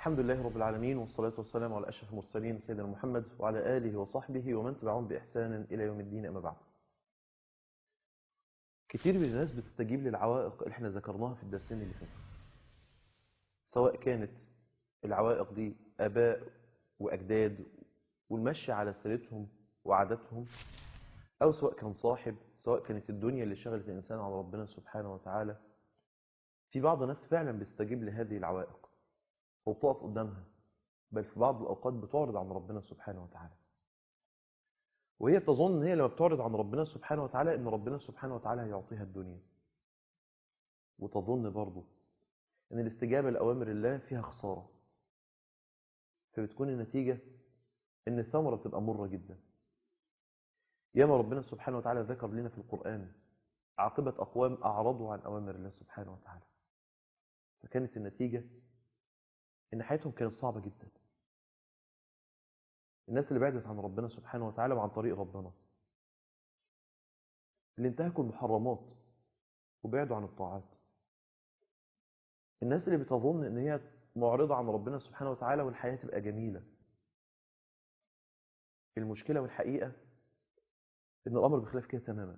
الحمد لله رب العالمين والصلاة والسلام على أشرف المرسلين سيدنا محمد وعلى آله وصحبه ومن تبعهم بإحسان إلى يوم الدين أما بعد كتير من الناس بتستجيب للعوائق اللي احنا ذكرناها في الدرسين اللي فاتوا سواء كانت العوائق دي آباء وأجداد والمشي على سيرتهم وعاداتهم أو سواء كان صاحب سواء كانت الدنيا اللي شغلت الإنسان على ربنا سبحانه وتعالى في بعض الناس فعلا بيستجيب لهذه العوائق وبتقف قدامها بل في بعض الأوقات بتعرض عن ربنا سبحانه وتعالى وهي تظن ان هي لما بتعرض عن ربنا سبحانه وتعالى ان ربنا سبحانه وتعالى هيعطيها الدنيا وتظن برضه ان الاستجابة لأوامر الله فيها خسارة فبتكون النتيجة ان الثمرة بتبقى مرة جدا ياما ربنا سبحانه وتعالى ذكر لنا في القرآن عاقبة أقوام أعرضوا عن أوامر الله سبحانه وتعالى فكانت النتيجة إن حياتهم كانت صعبة جدا الناس اللي بعدت عن ربنا سبحانه وتعالى وعن طريق ربنا اللي انتهكوا المحرمات وبعدوا عن الطاعات الناس اللي بتظن ان هي معرضة عن ربنا سبحانه وتعالى والحياة تبقى جميلة المشكلة والحقيقة ان الامر بخلاف كده تماما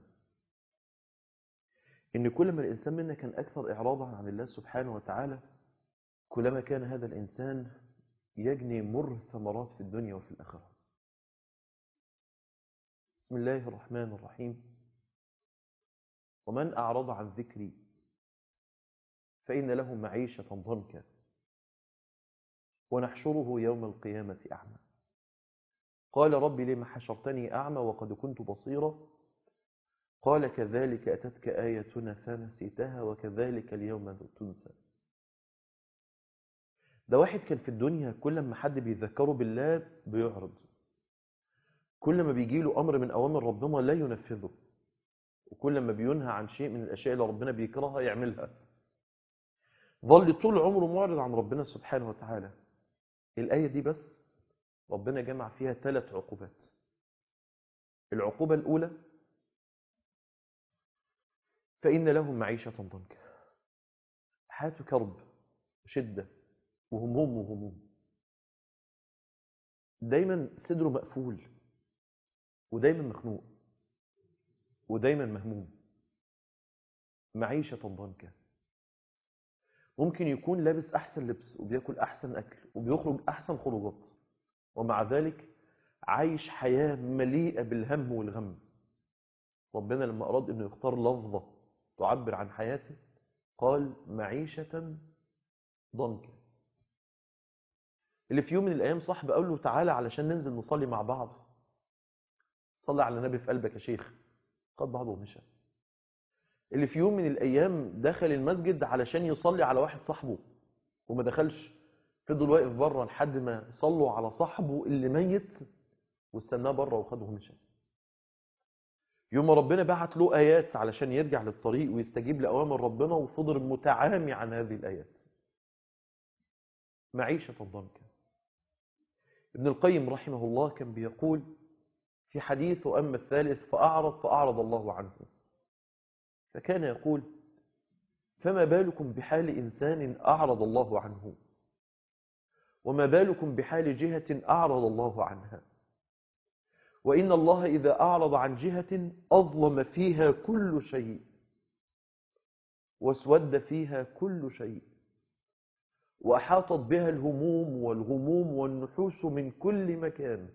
ان كل ما الانسان منا كان اكثر اعراضا عن الله سبحانه وتعالى كلما كان هذا الانسان يجني مر ثمرات في الدنيا وفي الاخره بسم الله الرحمن الرحيم ومن اعرض عن ذكري فان له معيشه ضنكا ونحشره يوم القيامه اعمى قال رب لم حشرتني اعمى وقد كنت بصيرا قال كذلك أتتك آيتنا فنسيتها وكذلك اليوم تنسى ده واحد كان في الدنيا كل ما حد بيذكره بالله بيعرض كل ما بيجي له أمر من أوامر ربنا لا ينفذه وكل ما بينهى عن شيء من الأشياء اللي ربنا بيكرهها يعملها ظل طول عمره معرض عن ربنا سبحانه وتعالى الآية دي بس ربنا جمع فيها ثلاث عقوبات العقوبة الأولى فإن لهم معيشة ضنكا حياته كرب وشدة وهموم وهموم دايما صدره مقفول ودايما مخنوق ودايما مهموم معيشة ضنكا ممكن يكون لابس أحسن لبس وبياكل أحسن أكل وبيخرج أحسن خروجات ومع ذلك عايش حياة مليئة بالهم والغم ربنا لما أراد أنه يختار لفظة تعبر عن حياته قال معيشة ضنكا اللي في يوم من الأيام صاحب قال له تعالى علشان ننزل نصلي مع بعض صلي على النبي في قلبك يا شيخ قد بعضه ومشى اللي في يوم من الأيام دخل المسجد علشان يصلي على واحد صاحبه وما دخلش فضل واقف بره لحد ما صلوا على صاحبه اللي ميت واستناه بره وخده ومشى يوم ربنا بعت له آيات علشان يرجع للطريق ويستجيب لأوامر ربنا وفضل متعامي عن هذه الآيات معيشة ضنكا ابن القيم رحمه الله كان بيقول في حديث أما الثالث فأعرض فأعرض الله عنه فكان يقول فما بالكم بحال إنسان أعرض الله عنه وما بالكم بحال جهة أعرض الله عنها وإن الله إذا أعرض عن جهة أظلم فيها كل شيء واسود فيها كل شيء وأحاطت بها الهموم والغموم والنحوس من كل مكان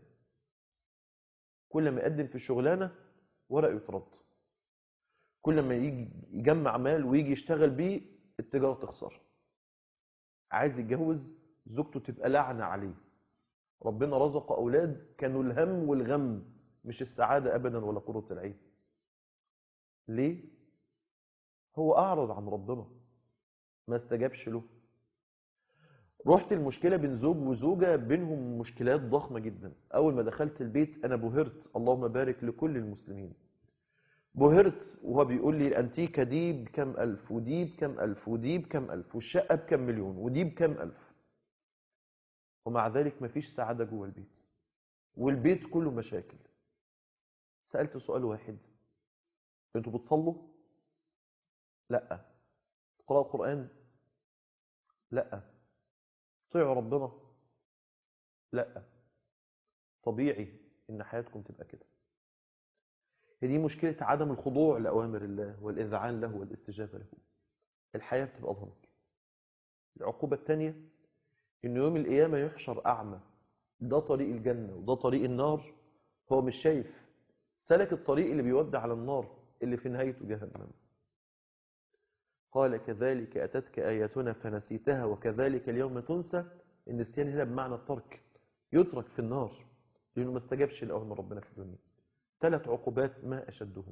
كل ما يقدم في الشغلانة ورق يترد كل ما يجي يجمع مال ويجي يشتغل بيه التجارة تخسر عايز يتجوز زوجته تبقى لعنة عليه ربنا رزق أولاد كانوا الهم والغم مش السعادة أبدا ولا قرة العين ليه؟ هو أعرض عن ربنا ما استجابش له رحت المشكلة بين زوج وزوجة بينهم مشكلات ضخمة جدا أول ما دخلت البيت أنا بهرت اللهم بارك لكل المسلمين بهرت وهو بيقول لي الأنتيكة دي بكم ألف ودي بكم ألف ودي بكم ألف والشقة بكم مليون ودي بكم ألف ومع ذلك مفيش سعادة جوه البيت والبيت كله مشاكل سألت سؤال واحد انتوا بتصلوا لا تقرأوا قرآن لا طيعوا ربنا لا طبيعي ان حياتكم تبقى كده هي دي مشكلة عدم الخضوع لأوامر الله والإذعان له والاستجابة له الحياة بتبقى ضنك العقوبة الثانية إن يوم القيامة يحشر أعمى ده طريق الجنة وده طريق النار هو مش شايف سلك الطريق اللي بيودي على النار اللي في نهايته جهنم قال كذلك أتتك آياتنا فنسيتها وكذلك اليوم تنسى النسيان هنا بمعنى الترك يترك في النار لأنه ما استجابش لأوامر ربنا في الدنيا ثلاث عقوبات ما أشدهم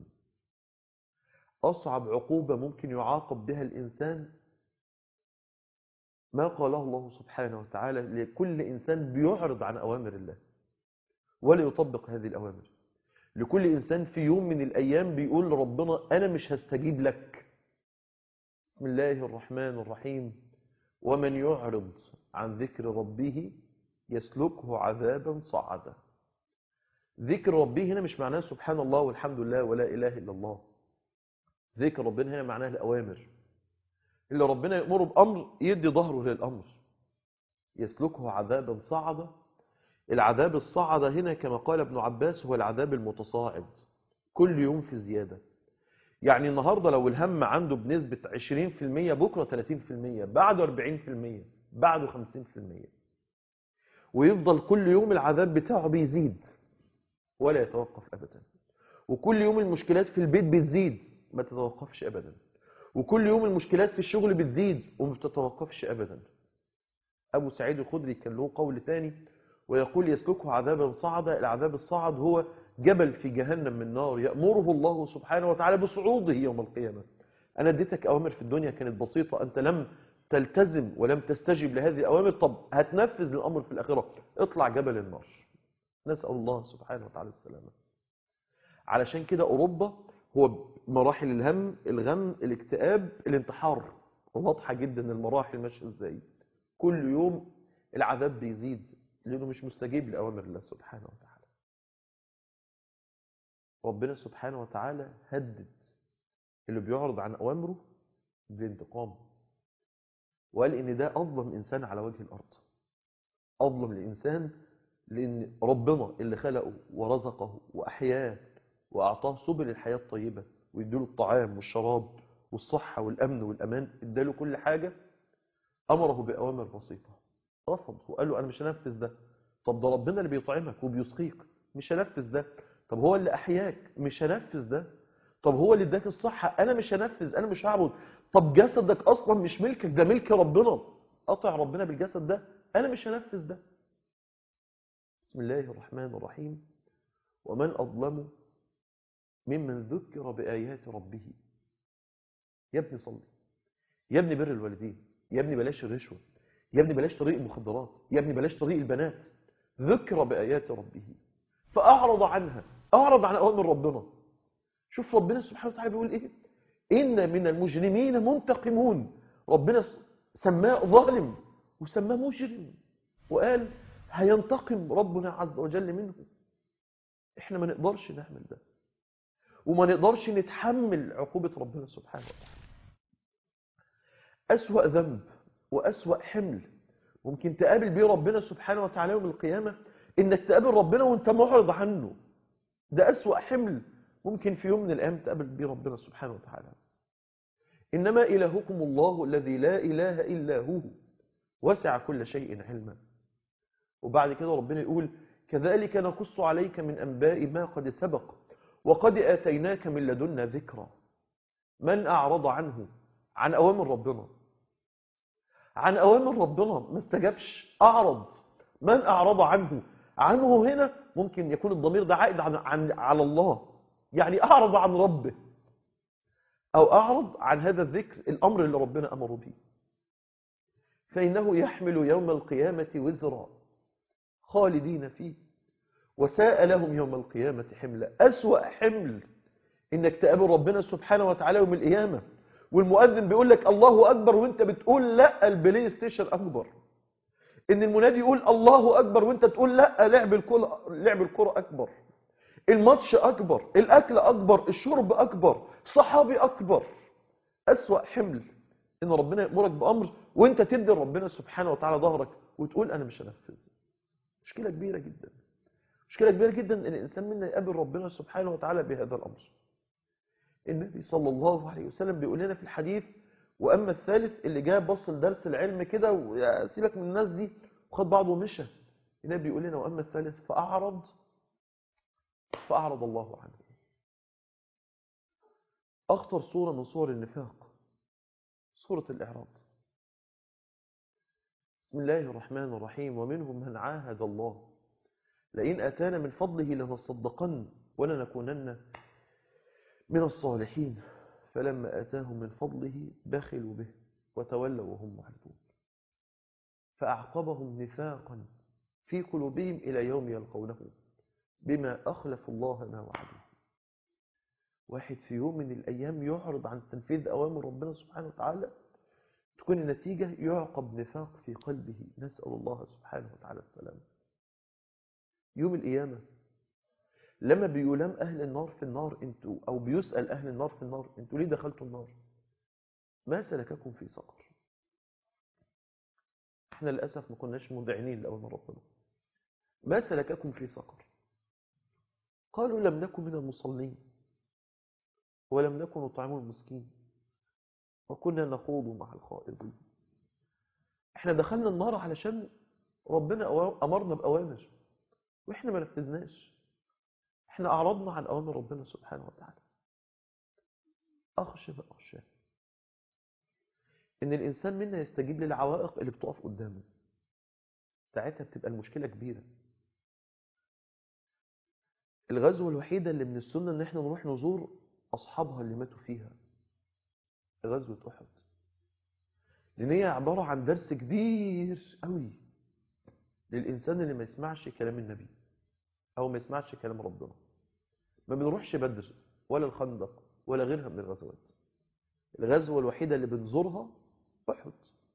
أصعب عقوبة ممكن يعاقب بها الإنسان ما قاله الله سبحانه وتعالى لكل إنسان بيعرض عن أوامر الله ولا يطبق هذه الأوامر لكل إنسان في يوم من الأيام بيقول لربنا أنا مش هستجيب لك بسم الله الرحمن الرحيم ومن يعرض عن ذكر ربه يسلكه عذابا صعدا ذكر ربه هنا مش معناه سبحان الله والحمد لله ولا إله إلا الله ذكر ربنا هنا معناه الأوامر اللي ربنا يأمره بأمر يدي ظهره للأمر يسلكه عذابا صعدا العذاب الصعد هنا كما قال ابن عباس هو العذاب المتصاعد كل يوم في زيادة يعني النهاردة لو الهم عنده بنسبة 20% بكرة 30% بعده 40% بعده 50% ويفضل كل يوم العذاب بتاعه بيزيد ولا يتوقف أبدا وكل يوم المشكلات في البيت بتزيد ما تتوقفش أبدا وكل يوم المشكلات في الشغل بتزيد وما بتتوقفش أبدا أبو سعيد الخدري كان له قول ثاني ويقول يسلكه عذابا صعدا العذاب الصعد هو جبل في جهنم من نار يأمره الله سبحانه وتعالى بصعوده يوم القيامة أنا اديتك أوامر في الدنيا كانت بسيطة أنت لم تلتزم ولم تستجب لهذه الأوامر طب هتنفذ الأمر في الآخرة اطلع جبل النار نسأل الله سبحانه وتعالى السلامة علشان كده أوروبا هو مراحل الهم الغم الاكتئاب الانتحار واضحة جدا المراحل ماشيه ازاي كل يوم العذاب بيزيد لأنه مش مستجيب لأوامر الله سبحانه وتعالى ربنا سبحانه وتعالى هدد اللي بيعرض عن أوامره بالانتقام وقال إن ده أظلم إنسان على وجه الأرض أظلم الإنسان لأن ربنا اللي خلقه ورزقه وأحياه وأعطاه سبل الحياة الطيبة ويديله الطعام والشراب والصحة والأمن والأمان اداله كل حاجة أمره بأوامر بسيطة رفض وقال له أنا مش هنفذ ده طب ده ربنا اللي بيطعمك وبيسقيك مش هنفذ ده طب هو اللي أحياك مش هنفذ ده طب هو اللي اداك الصحة أنا مش هنفذ أنا مش هعبد طب جسدك أصلا مش ملكك ده ملك ربنا قطع ربنا بالجسد ده أنا مش هنفذ ده بسم الله الرحمن الرحيم ومن أظلم ممن ذكر بآيات ربه يا ابني صلي يا ابني بر الوالدين يا ابني بلاش الرشوة يا ابني بلاش طريق المخدرات يا ابني بلاش طريق البنات ذكر بآيات ربه فأعرض عنها أعرض عن أوامر ربنا شوف ربنا سبحانه وتعالى بيقول إيه إن من المجرمين منتقمون ربنا سماه ظالم وسماه مجرم وقال هينتقم ربنا عز وجل منه احنا ما نقدرش نعمل ده وما نقدرش نتحمل عقوبة ربنا سبحانه وتعالى أسوأ ذنب وأسوأ حمل ممكن تقابل بيه ربنا سبحانه وتعالى يوم القيامة إنك تقابل ربنا وانت معرض عنه ده أسوأ حمل ممكن في يوم من الأيام تقابل بيه ربنا سبحانه وتعالى إنما إلهكم الله الذي لا إله إلا هو وسع كل شيء علما وبعد كده ربنا يقول كذلك نقص عليك من أنباء ما قد سبق وقد آتيناك من لدنا ذكرى من أعرض عنه عن أوامر ربنا عن أوامر ربنا ما استجابش أعرض من أعرض عنه عنه هنا ممكن يكون الضمير ده عائد عن, عن على الله يعني أعرض عن ربه أو أعرض عن هذا الذكر الأمر اللي ربنا أمر به فإنه يحمل يوم القيامة وزرا خالدين فيه وساء لهم يوم القيامة حملا أسوأ حمل إنك تقابل ربنا سبحانه وتعالى يوم القيامة والمؤذن بيقول لك الله أكبر وانت بتقول لا البلاي ستيشن أكبر إن المنادي يقول الله أكبر وانت تقول لا لعب الكرة لعب الكرة أكبر الماتش أكبر الأكل أكبر الشرب أكبر صحابي أكبر أسوأ حمل إن ربنا يأمرك بأمر وانت تدي ربنا سبحانه وتعالى ظهرك وتقول أنا مش هنفذ مشكلة كبيرة جدا مشكلة كبيرة جدا إن الإنسان منا يقابل ربنا سبحانه وتعالى بهذا الأمر النبي صلى الله عليه وسلم بيقول لنا في الحديث وأما الثالث اللي جاء بص لدرس العلم كده وسيبك من الناس دي وخد بعضه ومشى النبي بيقول لنا وأما الثالث فأعرض فأعرض الله عنه أخطر صورة من صور النفاق صورة الإعراض بسم الله الرحمن الرحيم ومنهم من عاهد الله لئن أتانا من فضله لنصدقن ولنكونن من الصالحين فلما آتاهم من فضله بخلوا به وتولوا وهم معرضون فأعقبهم نفاقا في قلوبهم إلى يوم يلقونه بما أخلفوا الله ما وعدوه واحد في يوم من الأيام يعرض عن تنفيذ أوامر ربنا سبحانه وتعالى تكون النتيجة يعقب نفاق في قلبه نسأل الله سبحانه وتعالى السلام يوم القيامة لما بيلام أهل النار في النار انتوا أو بيسأل أهل النار في النار انتوا ليه دخلتوا النار ما سلككم في سقر احنا للأسف ما كناش مذعنين لأوامر ربنا ما سلككم في سقر قالوا لم نكن من المصلين ولم نكن نطعم المسكين وكنا نخوض مع الخائضين احنا دخلنا النار علشان ربنا أمرنا بأوامر واحنا ما نفذناش احنا أعرضنا عن أوامر ربنا سبحانه وتعالى أخشى أخشى إن الإنسان منا يستجيب للعوائق اللي بتقف قدامه ساعتها بتبقى المشكلة كبيرة الغزوة الوحيدة اللي من السنة إن احنا نروح نزور أصحابها اللي ماتوا فيها غزوة أحد لأن هي عبارة عن درس كبير قوي للإنسان اللي ما يسمعش كلام النبي أو ما يسمعش كلام ربنا ما بنروحش بدر ولا الخندق ولا غيرها من الغزوات الغزوة الوحيدة اللي بنزورها أحد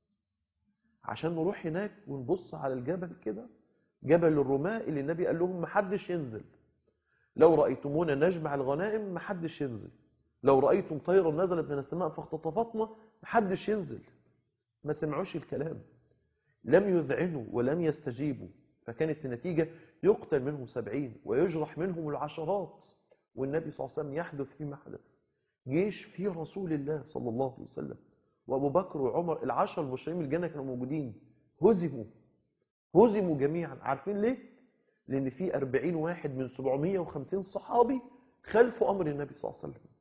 عشان نروح هناك ونبص على الجبل كده جبل الرماة اللي النبي قال لهم محدش ينزل لو رأيتمونا نجمع الغنائم محدش ينزل لو رأيتم طيرا نزلت من السماء فاختطفتنا محدش ينزل ما سمعوش الكلام لم يذعنوا ولم يستجيبوا فكانت النتيجة يقتل منهم سبعين ويجرح منهم العشرات والنبي صلى الله عليه وسلم يحدث فيما حدث جيش في رسول الله صلى الله عليه وسلم وأبو بكر وعمر العشر المبشرين بالجنة كانوا موجودين هزموا هزموا جميعا عارفين ليه؟ لأن في أربعين واحد من 750 صحابي خلفوا أمر النبي صلى الله عليه وسلم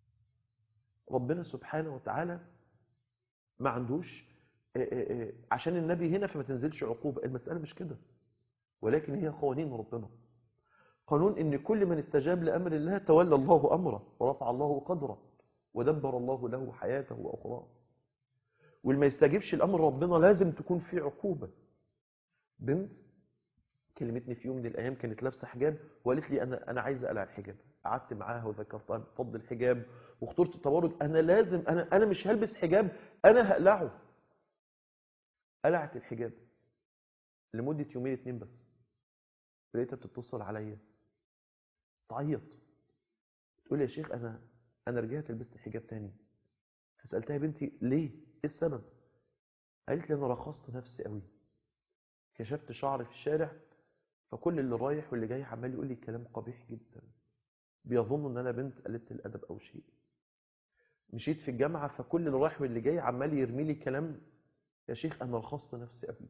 ربنا سبحانه وتعالى ما عندوش عشان النبي هنا فما تنزلش عقوبة المسألة مش كده ولكن هي قوانين ربنا قانون ان كل من استجاب لأمر الله تولى الله أمره ورفع الله قدره ودبر الله له حياته وأخراه واللي ما يستجيبش لأمر ربنا لازم تكون في عقوبة بنت كلمتني في يوم من الأيام كانت لابسة حجاب وقالت لي أنا أنا عايزة أقلع الحجاب قعدت معاها وذكرتها بفضل الحجاب واخترت التبرج أنا لازم أنا أنا مش هلبس حجاب أنا هقلعه قلعت الحجاب لمدة يومين اتنين بس لقيتها بتتصل عليا تعيط تقول لي يا شيخ انا انا رجعت لبست الحجاب تاني فسالتها يا بنتي ليه ايه السبب قالت لي انا رخصت نفسي قوي كشفت شعري في الشارع فكل اللي رايح واللي جاي عمال يقول لي كلام قبيح جدا بيظنوا ان انا بنت قلة الادب او شيء مشيت في الجامعه فكل اللي رايح واللي جاي عمال يرمي لي كلام يا شيخ انا رخصت نفسي قوي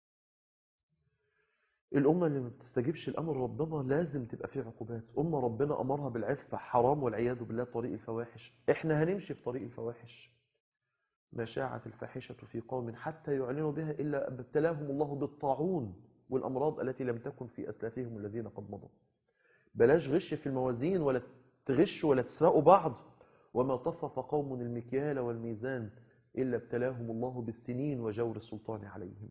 الأمة اللي ما بتستجيبش لأمر ربنا لازم تبقى فيه عقوبات أمة ربنا أمرها بالعفة حرام والعياذ بالله طريق الفواحش إحنا هنمشي في طريق الفواحش ما شاعت الفاحشة في قوم حتى يعلنوا بها إلا ابتلاهم الله بالطاعون والأمراض التي لم تكن في أسلافهم الذين قد مضوا بلاش غش في الموازين ولا تغش ولا تسرقوا بعض وما طفف قوم المكيال والميزان إلا ابتلاهم الله بالسنين وجور السلطان عليهم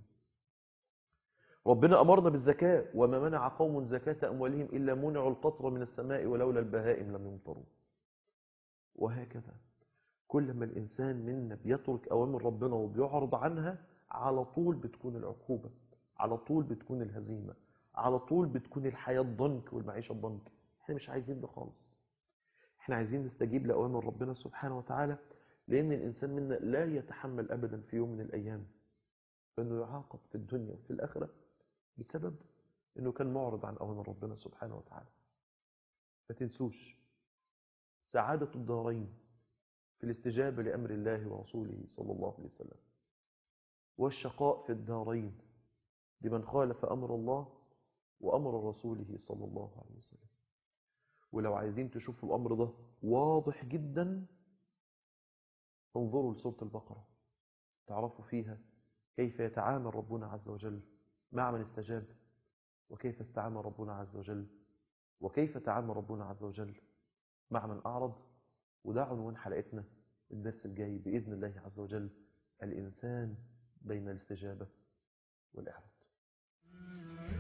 ربنا أمرنا بالزكاة وما منع قوم زكاة أموالهم إلا منعوا القطر من السماء ولولا البهائم لم يمطروا وهكذا كل ما الإنسان منا بيترك أوامر ربنا وبيعرض عنها على طول بتكون العقوبة على طول بتكون الهزيمة على طول بتكون الحياة الضنك والمعيشة الضنك احنا مش عايزين ده خالص احنا عايزين نستجيب لأوامر ربنا سبحانه وتعالى لأن الإنسان منا لا يتحمل أبدا في يوم من الأيام فإنه يعاقب في الدنيا وفي الآخرة بسبب إنه كان معرض عن أوامر ربنا سبحانه وتعالى ما تنسوش سعادة الدارين في الاستجابة لأمر الله ورسوله صلى الله عليه وسلم والشقاء في الدارين لمن خالف أمر الله وأمر رسوله صلى الله عليه وسلم ولو عايزين تشوفوا الأمر ده واضح جدا انظروا لسورة البقرة تعرفوا فيها كيف يتعامل ربنا عز وجل مع من استجاب وكيف استعامل ربنا عز وجل وكيف تعامل ربنا عز وجل مع من أعرض وده عنوان حلقتنا الدرس الجاي بإذن الله عز وجل الإنسان بين الاستجابة والإعراض